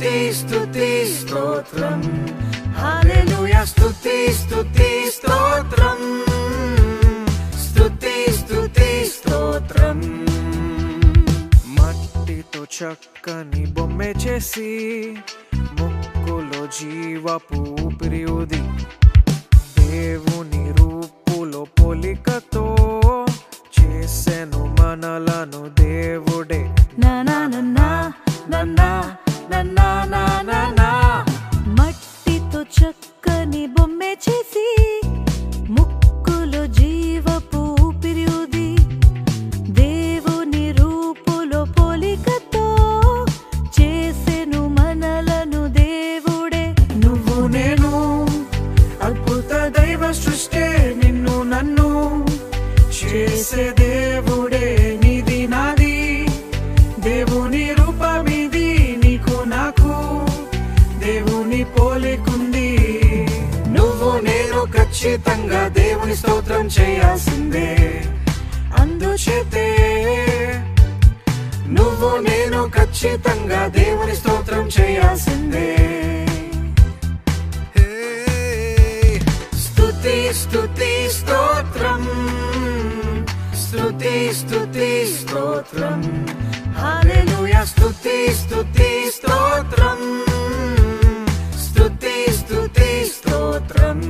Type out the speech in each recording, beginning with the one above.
స్తుతి స్తుతి స్తోత్రం హల్లెలూయా స్తుతి స్తుతి స్తోత్రం స్తుతి స్తుతి స్తోత్రం మట్టితో చక్కని బొమ్మె చేసి ముక్కులో జీవపు ఊపిరి ఊది దేవుని రూపులో పోలికతో చేసెను మనలను దేవుడే నా నా నా నా నా నా నా నా నా నా నా మట్టితో చక్కని బొమ్మె చేసి ముక్కులో జీవపు ఊపిరి ఊది దేవుని రూపులో పోలికతో చేసెను మనలను దేవుడే నువ్వు నేను అద్భుత దైవ సృష్టి నిన్ను నన్ను చేసే దేవుడే నీది నాది దేవుని రూపమిది నీకు నాకు దేవుని పోలికుంది నువ్వు నేను ఖచ్చితంగా దేవుని స్తోత్రం చేయాల్సిందే అందుచేతే నువ్వు నేను ఖచ్చితంగా దేవుని స్తోత్రం చేయాల్సిందే స్తుతి స్తుతి స్తోత్రం స్తుతి స్తుతి స్తోత్రం హల్లెలూయా స్తుతి స్తుతి స్తోత్రం స్తుతి స్తుతి స్తోత్రం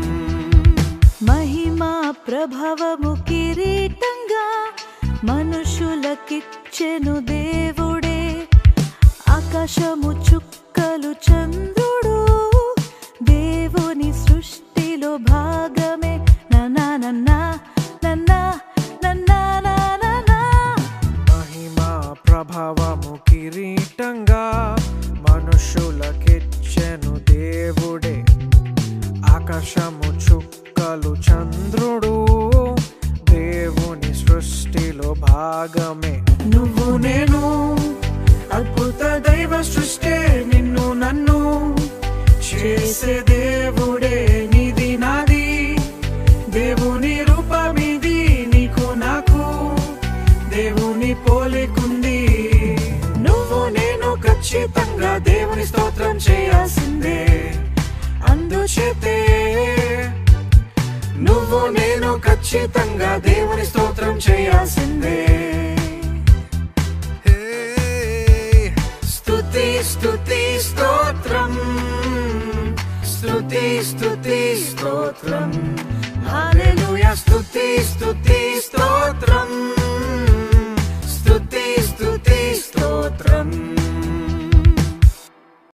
మహిమా ప్రభావము కిరీటంగా మనుషులకిచ్చెను దేవుడే ఆకాశము చుక్కలు చంద్రుడు దేవుని సృష్టిలో భాగమే నన్నా నన్నా నన్నా నన్నా నన్నా మహిమా ప్రభావము కిరీటంగా మనుషులకిచ్చెను దేవుడే ఆకాశము చుక్కలు చంద్రుడు దేవుని సృష్టిలో భాగమే నువ్వు నేను అద్భుత దైవ సృష్టి నిన్ను నన్ను చేసే దేవుడే నీది నాది దేవుని రూపమిది నీకు నాకు దేవుని పోలికుంది నువ్వు నేను ఖచ్చితంగా దేవుని స్తోత్రం చేయాల్సిందే అందుచేతే నువ్వు నేను ఖచ్చితంగా దేవుని స్తోత్రం చేయాల్సిందే స్తుతి స్తుతి స్తోత్రం స్తుతి స్తుతి స్తోత్రం హల్లెలూయా స్తుతి స్తుతి